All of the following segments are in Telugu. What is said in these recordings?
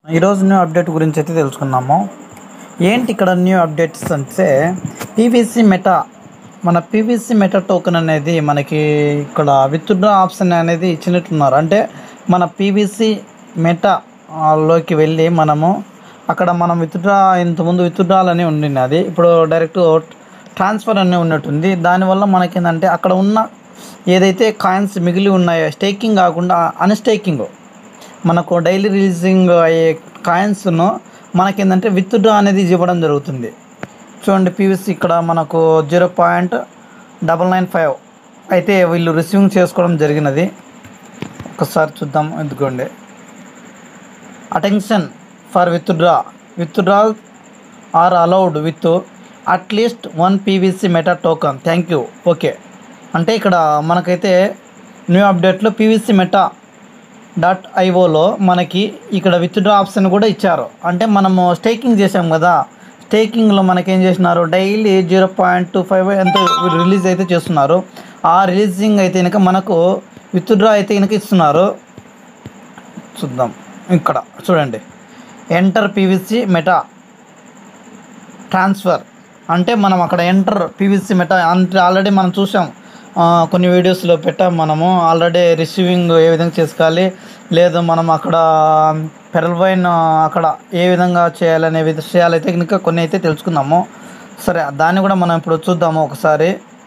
ఈరోజు న్యూ అప్డేట్ గురించి అయితే తెలుసుకున్నాము ఏంటి ఇక్కడ న్యూ అప్డేట్స్ అంటే పీవీసీ మెటా మన పీవీసీ మెటా టోకెన్ అనేది మనకి ఇక్కడ విత్డ్రా ఆప్షన్ అనేది ఇచ్చినట్టున్నారు అంటే మన పీవీసీ మెటా ఆ, లోకి వెళ్ళి మనము అక్కడ మనం విత్డ్రా ఇంతకుముందు విత్డ్రాల్ అని ఉండినది ఇప్పుడు డైరెక్ట్ ట్రాన్స్ఫర్ అని ఉన్నట్టుంది దానివల్ల మనకేంటంటే అక్కడ ఉన్న ఏదైతే కాయిన్స్ మిగిలి ఉన్నాయో స్టేకింగ్ కాకుండా అన్స్టేకింగ్ మనకు డైలీ రిలీజింగ్ అయ్యే కాయిన్స్ను మనకేంటంటే విత్డ్రా అనేది ఇవ్వడం జరుగుతుంది చూడండి పీవీసీ ఇక్కడ మనకు zero point double nine five అయితే వీళ్ళు రిసీవింగ్ చేసుకోవడం జరిగినది ఒకసారి చూద్దాం ఎందుకోండి attention for withdraw withdrawal are allowed with at least one PVC Meta token thank you okay అంటే ఇక్కడ మనకైతే న్యూ అప్డేట్లో పీవీసీ మెటా డాట్ ఐఓలో మనకి ఇక్కడ విత్డ్రా ఆప్షన్ కూడా ఇచ్చారు అంటే మనము స్టేకింగ్ చేసాం కదా స్టేకింగ్లో మనకేం చేసినారు daily zero point two five ఎంతో రిలీజ్ అయితే చేస్తున్నారు ఆ రిలీజింగ్ అయితే కనుక మనకు విత్డ్రా అయితే కనుక ఇస్తున్నారు చూద్దాం ఇక్కడ చూడండి ఎంటర్ పీవీసీ మెటా ట్రాన్స్ఫర్ అంటే మనం అక్కడ ఎంటర్ పీవీసీ మెటా అంటే ఆల్రెడీ మనం చూసాం ఆ, కొన్ని వీడియోస్లో పెట్టాం మనము ఆల్రెడీ రిసీవింగ్ ఏ విధంగా చేసుకోవాలి లేదు మనం అక్కడ పెరల్ వైన్ అక్కడ ఏ విధంగా చేయాలనే విషయాలు అయితే కనుక కొన్ని అయితే తెలుసుకుందాము సరే దాన్ని కూడా మనం ఇప్పుడు చూద్దాము ఒకసారి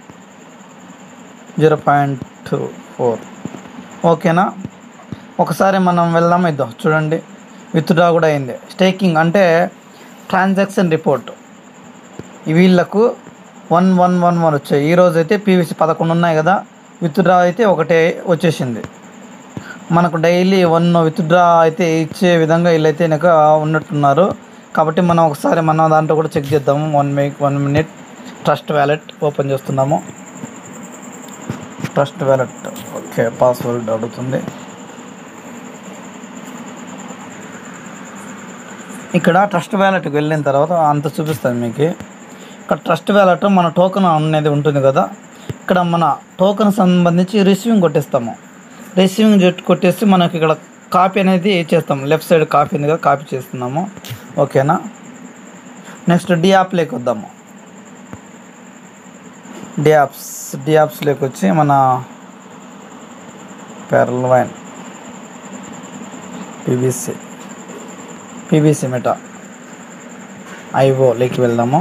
జీరో పాయింట్ టూ ఫోర్ ఓకేనా ఒకసారి మనం వెళ్దాం ఇద్దాం చూడండి విత్డ్రా కూడా అయింది స్టేకింగ్ అంటే ట్రాన్సాక్షన్ రిపోర్ట్ వీళ్ళకు వన్ వన్ వన్ వన్ వచ్చాయి ఈరోజు అయితే పీవీసీ పదకొండు ఉన్నాయి కదా విత్డ్రా అయితే ఒకటే వచ్చేసింది మనకు డైలీ వన్ విత్డ్రా అయితే ఇచ్చే విధంగా వీళ్ళైతే వెనక ఉన్నట్టున్నారు కాబట్టి మనం ఒకసారి మన దాంట్లో కూడా చెక్ చేద్దాము one minute one minute trust wallet open చేస్తున్నాము ట్రస్ట్ వ్యాలెట్ ఓకే పాస్వర్డ్ అడుగుతుంది ఇక్కడ ట్రస్ట్ వ్యాలెట్కి వెళ్ళిన తర్వాత అంత చూపిస్తుంది మీకు ఇక్కడ ట్రస్ట్ వ్యాలెట్ మన టోకెన్ అనేది ఉంటుంది కదా ఇక్కడ మన టోకెన్ సంబంధించి రిసీవింగ్ కొట్టేస్తాము రిసీవింగ్ జెట్ కొట్టేసి మనకి ఇక్కడ కాపీ అనేది చేస్తాం లెఫ్ట్ సైడ్ కాపీ ఉంది కదా కాపీ చేస్తున్నాము ఓకేనా నెక్స్ట్ డియాప్లోకి వద్దాము డియాప్స్ డియాప్స్లోకి వచ్చి మన pearl wine PVC PVC meta ఐఓలోకి వెళ్దాము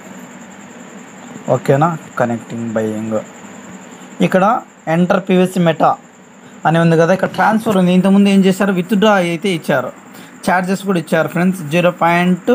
ఓకేనా కనెక్టింగ్ బయింగ్ ఇక్కడ ఎంటర్ పీవీసీ మెటా అని ఉంది కదా ఇక్కడ ట్రాన్స్ఫర్ ఉంది ఇంతకుముందు ఏం చేశారు విత్డ్రా అయితే ఇచ్చారు ఛార్జెస్ కూడా ఇచ్చారు friends zero point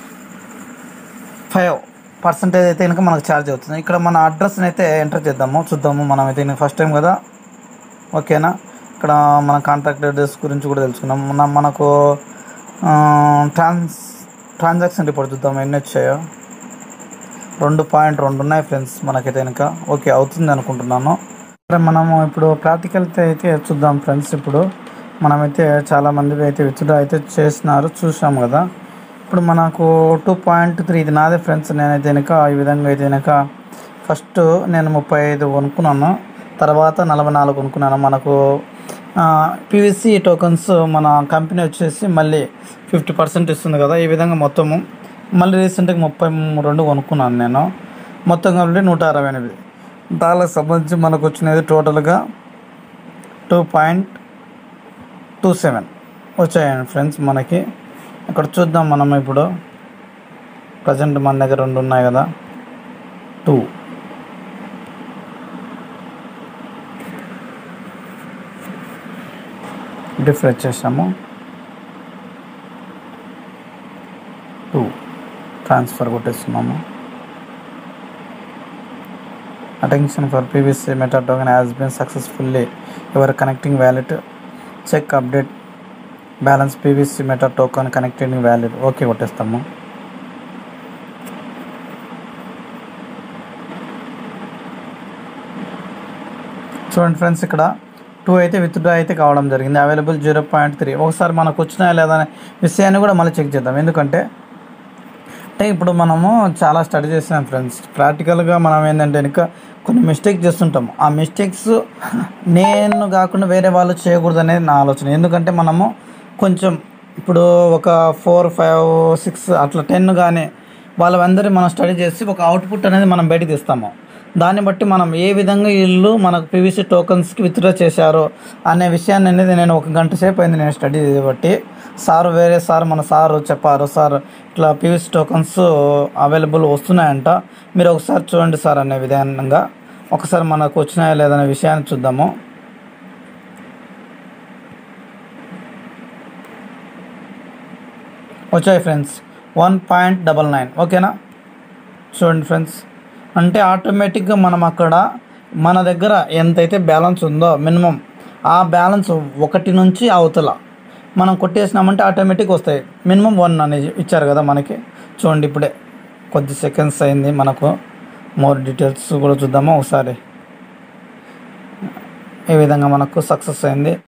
five percentage అయితే కనుక మనకు ఛార్జ్ అవుతుంది ఇక్కడ మన అడ్రస్ని అయితే ఎంటర్ చేద్దాము చూద్దాము మనం అయితే ఫస్ట్ టైం కదా ఓకేనా ఇక్కడ మన కాంటాక్ట్ అడ్రస్ గురించి కూడా తెలుసుకున్నాం మన మనకు ఆ, ట్రాన్స్ ట్రాన్సాక్షన్ రిపోర్ట్ చూద్దాం ఎన్ని వచ్చాయో రెండు పాయింట్ రెండు ఉన్నాయి ఫ్రెండ్స్ మనకైతే కనుక ఓకే అవుతుంది అనుకుంటున్నాను సరే మనము ఇప్పుడు ప్రాక్టికల్ అయితే చూద్దాం ఫ్రెండ్స్ ఇప్పుడు మనమైతే చాలా మంది అయితే విత్డ్రా అయితే చేసినారు చూసాం కదా ఇప్పుడు మనకు టూ పాయింట్ త్రీ ఇది నాదే ఫ్రెండ్స్ నేనైతే కనుక ఈ విధంగా అయితే కనుక ఫస్ట్ నేను ముప్పై ఐదు కొనుక్కున్నాను తర్వాత నలభై నాలుగు కొనుక్కున్నాను మనకు పీవీసీ టోకన్స్ మన కంపెనీ వచ్చేసి మళ్ళీ ఫిఫ్టీ పర్సెంట్ ఇస్తుంది కదా ఈ విధంగా మొత్తము మళ్ళీ రీసెంట్గా ముప్పై రెండు కొనుక్కున్నాను నేను మొత్తం కాబట్టి నూట అరవై ఎనిమిది దానికి సంబంధించి మనకు వచ్చినది టోటల్గా టూ పాయింట్ టూ సెవెన్ వచ్చాయండి ఫ్రెండ్స్ మనకి ఇక్కడ చూద్దాం మనం ఇప్పుడు ప్రజెంట్ మన దగ్గర రెండు ఉన్నాయి కదా టూ రిఫ్రెష్ చేసాము టూ ట్రాన్స్ఫర్ కొట్టేస్తున్నాము attention for PVC meta token has been successfully your connecting wallet check update balance PVC meta token connecting wallet okay కొట్టేస్తాము చూడండి ఫ్రెండ్స్ ఇక్కడ టూ అయితే విత్డ్రా అయితే కావడం జరిగింది అవైలబుల్ జీరో పాయింట్ త్రీ ఒకసారి మనకు వచ్చినాయా లేదా అనే విషయాన్ని కూడా మళ్ళీ చెక్ చేద్దాం ఎందుకంటే అంటే ఇప్పుడు మనము చాలా స్టడీ చేసాం ఫ్రెండ్స్ ప్రాక్టికల్గా మనం ఏంటంటే ఇంకా కొన్ని మిస్టేక్ చేస్తుంటాం ఆ మిస్టేక్స్ నేను కాకుండా వేరే వాళ్ళు చేయకూడదు అనేది నా ఆలోచన ఎందుకంటే మనము కొంచెం ఇప్పుడు ఒక ఫోర్ ఫైవ్ సిక్స్ అట్లా టెన్ కానీ వాళ్ళందరి మనం స్టడీ చేసి ఒక అవుట్పుట్ అనేది మనం బయటకు తీస్తాము దాన్ని బట్టి మనం ఏ విధంగా వీళ్ళు మనకు పీవీసీ టోకన్స్కి విత్డ్రా చేశారు అనే విషయాన్ని అనేది నేను ఒక గంట సేపు అయింది నేను స్టడీ బట్టి సార్ వేరే సార్ మన సార్ చెప్పారు సార్ ఇట్లా పీవీసీ టోకన్స్ అవైలబుల్ వస్తున్నాయంట మీరు ఒకసారి చూడండి సార్ అనే విధానంగా ఒకసారి మనకు వచ్చినాయా లేదనే విషయాన్ని చూద్దాము వచ్చాయి friends one point double nine ఓకేనా చూడండి ఫ్రెండ్స్ అంటే ఆటోమేటిక్గా మనం అక్కడ మన దగ్గర ఎంతైతే బ్యాలెన్స్ ఉందో మినిమం ఆ బ్యాలెన్స్ ఒకటి నుంచి అవతల మనం కొట్టేసినామంటే ఆటోమేటిక్ వస్తాయి మినిమం వన్ అనేది ఇచ్చారు కదా మనకి చూడండి ఇప్పుడే కొద్ది సెకండ్స్ అయింది మనకు మోర్ డీటెయిల్స్ కూడా చూద్దాము ఒకసారి ఈ విధంగా మనకు సక్సెస్ అయింది